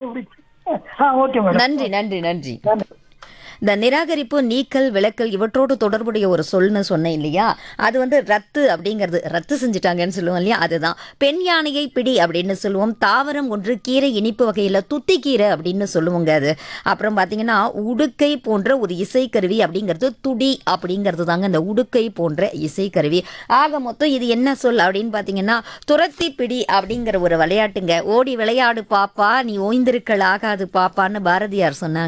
கண்டுபிடிச்சு ஆ okay madam நன்றி நன்றி நன்றி நன்றி. இந்த நிராகரிப்பு நீக்கல் விளக்கல் இவற்றோடு தொடர்புடைய ஒரு சொல்னு சொன்னேன் இல்லையா அது வந்து ரத்து அப்படிங்கிறது ரத்து செஞ்சுட்டாங்கன்னு சொல்லுவோம் இல்லையா அதுதான் பெண் யானையை பிடி அப்படின்னு சொல்லுவோம் தாவரம் ஒன்று கீரை இனிப்பு வகையில் துத்திக்கீரை அப்படின்னு சொல்லுவோங்க அது அப்புறம் பார்த்தீங்கன்னா உடுக்கை போன்ற ஒரு இசைக்கருவி அப்படிங்கிறது துடி அப்படிங்கிறது தாங்க இந்த உடுக்கை போன்ற இசைக்கருவி ஆக மொத்தம் இது என்ன சொல் அப்படின்னு பார்த்தீங்கன்னா துரத்தி பிடி அப்படிங்கிற ஒரு விளையாட்டுங்க ஓடி விளையாடு பாப்பா நீ ஓய்ந்திருக்கல் ஆகாது பாப்பான்னு பாரதியார் சொன்னாங்க